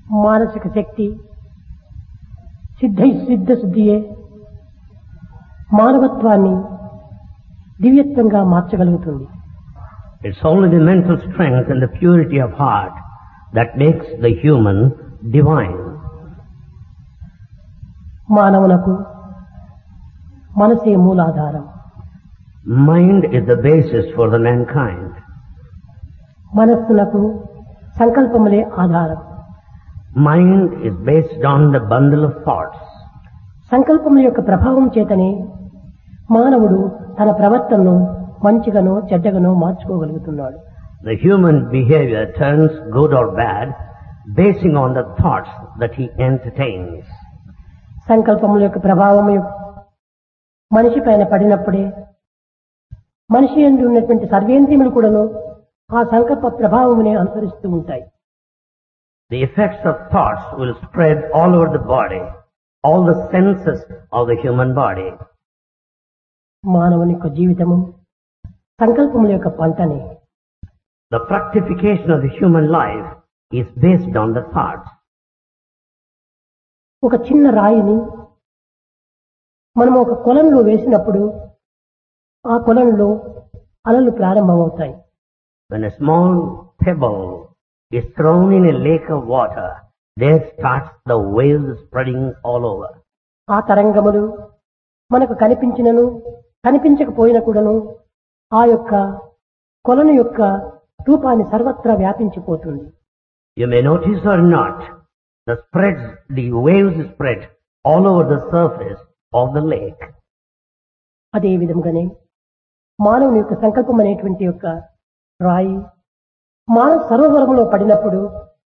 మానసిక శక్తి సిద్ధ సిద్ధ శుద్ధియే మానవత్వాన్ని దివ్యత్వంగా మార్చగలుగుతుంది It's only the mental strength and the purity of heart that makes the human divine. మానవునకు మనసే మూలాధారం Mind is the basis for the mankind. మనస్సునకు సంకల్పములే ఆధారం Mind is based on the bundle of thoughts. సంకల్పముల యొక్క ప్రభావం చేతనే మానవుడు తన ప్రవర్తనను మంచిగానో చెడ్డగానో మార్చుకోగలుగుతున్నాడు The human behavior turns good or bad basing on the thoughts that he entertains. సంకల్పముల యొక్క ప్రభావం మనిషి పైన పడినప్పుడే మనిషి ఎందు ఉన్నటువంటి సర్వేంద్రియములు కూడాను ఆ సంకల్ప ప్రభావమునే అనుసరిస్తూ ఉంటాయి The effects of thoughts will spread all over the body, all the senses of the human body. మానవుని యొక్క జీవితము సంకల్పముల యొక్క పంటనే The fructification of the human life is based on the thoughts. ఒక చిన్న రాయిని మనం ఒక కొలంలో వేసినప్పుడు ఆ కొలంలో అలలు ప్రారంభమవుతాయి When a small pebble is thrown in a lake of water, there starts the waves spreading all over. ఆ తరంగములు మనకు కనిపించినను కనిపించకపోయిన కూడాను ఆ యొక్క కొలను యొక్క రూపాన్ని సర్వత్రా వ్యాపించిపోతుంది You may notice or not, the spreads, the waves spread all over the surface of the lake. అదే విధంగానే మానవుని యొక్క సంకల్పం అనేటువంటి యొక్క రాయి మానవ సరోవరంలో పడినప్పుడు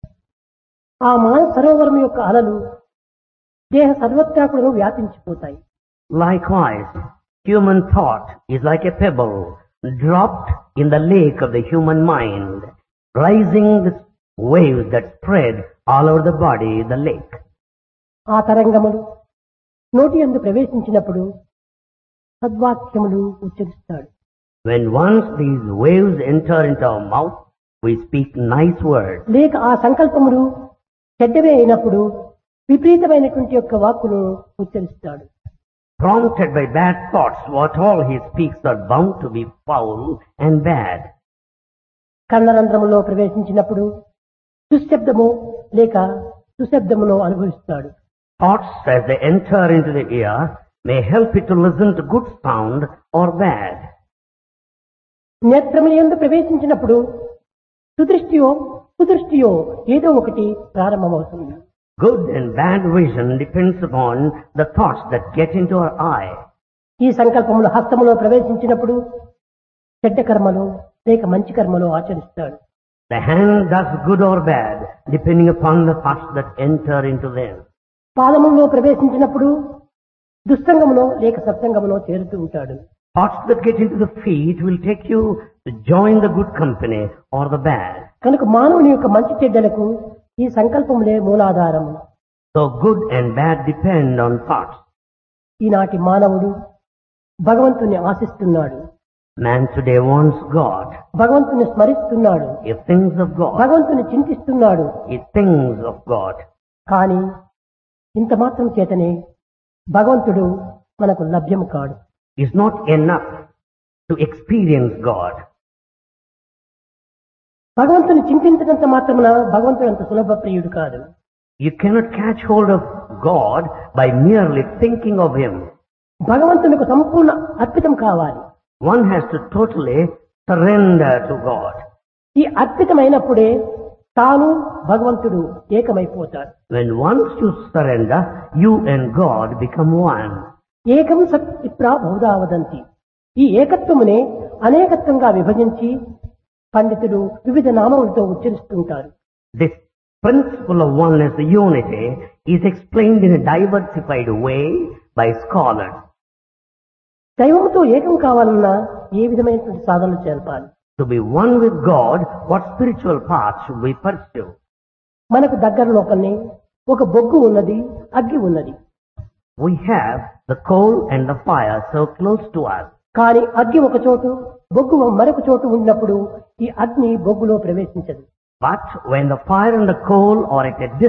ఆ మానవ సరోవరం యొక్క అలలు దేహ సర్వత్రా కూడా వ్యాపించిపోతాయి Likewise, human thought is like a pebble dropped in the lake of the human mind, rising the waves that spread all over the body, the lake. ఆ తరంగములు నోటి అందు ప్రవేశించినప్పుడు సద్వాక్యములు ఉచ్చరిస్తాడు When once these waves enter into our mouth, we speak nice words. లేక ఆ సంకల్పములు చెడ్డవే అయినప్పుడు విపరీతమైనటువంటి యొక్క వాక్కును ఉచ్చరిస్తాడు Prompted by bad thoughts, what all he speaks are bound to be foul and bad. కర్ణరంధ్రములో ప్రవేశించినప్పుడు దుశ్శబ్దము లేక సుశబ్దమును అనుభవిస్తాడు Thoughts as they enter into the ear may help it to listen to good sound or bad. నేత్రముల యందు ప్రవేశించినప్పుడు సుదృష్టియో సుదృష్టియో ఏదో ఒకటి ప్రారంభమవుతుంది Good and bad vision depends upon the thoughts that get into our eye. ఈ సంకల్పములు హస్తములో ప్రవేశించినప్పుడు చెడ్డ కర్మలు లేక మంచి కర్మలు ఆచరిస్తాడు The hand does good or bad depending upon the thoughts that enter into them. పాదములో ప్రవేశించినప్పుడు దుస్సంగములో లేక సత్సంగములో చేరుతూ ఉంటాడు Thoughts that get into the feet will take you to join the good company or the bad. కనుక మానవుని యొక్క మంచి చెడ్డలకు ఈ సంకల్పములే మూలాధారము So good and bad depend on thoughts. ఈనాటి మానవుడు భగవంతుని ఆశిస్తున్నాడు Man today wants God. భగవంతుని స్మరిస్తున్నాడు He thinks of God. భగవంతుని చింతిస్తున్నాడు He thinks of God. కానీ ఇంత మాత్రం చేతనే భగవంతుడు మనకు లభ్యం కాడు It's not enough to experience God. భగవంతుని చింతించినంత మాత్రమున భగవంతుడు అంత సులభ ప్రియుడు కాదు You cannot catch hold of God by merely thinking of Him. భగవంతునికి సంపూర్ణ అర్పితం కావాలి One has to totally surrender to God. ఈ అర్పితమైనప్పుడే తాను భగవంతుడు ఏకమైపోతాడు When once you surrender, you and God become one. ఏకం సత్ విప్రా బహుదా వదంతి ఈ ఏకత్వమునే అనేకత్వంగా విభజించి పండితులు వివిధ నామములతో ఉచ్చరిస్తుంటారు This principle of oneness, the unity, is explained in a diversified way by scholars. దైవముతో ఏకం కావాలన్నా ఏ విధమైనటువంటి సాధనలు చేర్పాలి To be one with God, what spiritual path should we pursue? మనకు దగ్గర లోపలనే ఒక బొగ్గు ఉన్నది అగ్గి ఉన్నది We have the coal and the fire so close to us. కానీ అగ్గి ఒక చోటు బొగ్గు మరొక చోటు ఉన్నప్పుడు ఈ అగ్ని బొగ్గులో ప్రవేశించదు But when the fire and the coal are at a distance,